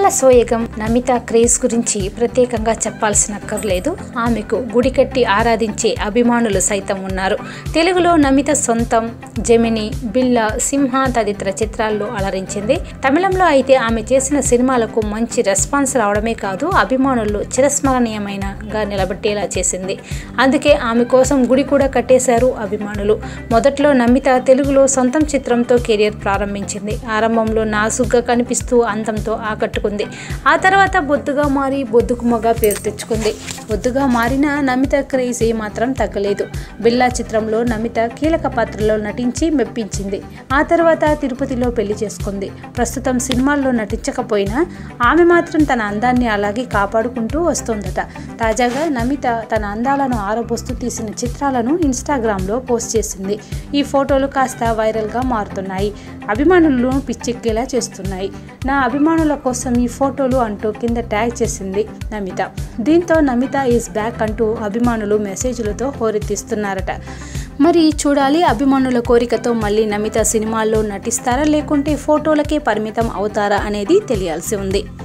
అందాల సోయగం నమిత క్రేజ్ గురించి ప్రత్యేకంగా చెప్పాల్సిన అక్కర్లేదు ఆమెకు గుడి కట్టి ఆరాధించే అభిమానులు సైతం ఉన్నారు తెలుగులో నమిత సొంతం జమిని బిల్ల సింహ తదితర చిత్రాల్లో అలరించింది తమిళంలో అయితే ఆమె చేసిన సినిమాలకు మంచి రెస్పాన్స్ రావడమే కాదు అభిమానుల్లో చిరస్మరణీయమైనగా నిలబెట్టేలా చేసింది అందుకే ఆమె కోసం గుడి కూడా కట్టేశారు అభిమానులు మొదట్లో నమిత తెలుగులో సొంతం చిత్రంతో కెరియర్ ప్రారంభించింది ఆరంభంలో నాసుగ్గా కనిపిస్తూ అందంతో ఆకట్టుకుంది ఆ తర్వాత బొద్దుగా మారి బొద్దుకుమ్మగా పేరు తెచ్చుకుంది బొద్దుగా మారిన నమిత క్రేజ్ మాత్రం తగ్గలేదు బిల్లా చిత్రంలో నమిత కీలక పాత్రలో నటించి మెప్పించింది ఆ తర్వాత తిరుపతిలో పెళ్లి చేసుకుంది ప్రస్తుతం సినిమాల్లో నటించకపోయినా ఆమె మాత్రం తన అందాన్ని అలాగే కాపాడుకుంటూ వస్తోందట తాజాగా నమిత తన అందాలను ఆరబోస్తూ తీసిన చిత్రాలను ఇన్స్టాగ్రామ్లో పోస్ట్ చేసింది ఈ ఫోటోలు కాస్త వైరల్గా మారుతున్నాయి అభిమానులను పిచ్చెక్కేలా చేస్తున్నాయి నా అభిమానుల కోసం ఈ ఫోటోలు అంటూ కింద ట్యాగ్ చేసింది నమిత దీంతో నమిత ఈజ్ బ్యాక్ అంటూ అభిమానులు మెసేజ్లతో హోరెత్తిస్తున్నారట మరి చూడాలి అభిమానుల కోరికతో మళ్ళీ నమిత సినిమాల్లో నటిస్తారా లేకుంటే ఫోటోలకే పరిమితం అవుతారా అనేది తెలియాల్సి ఉంది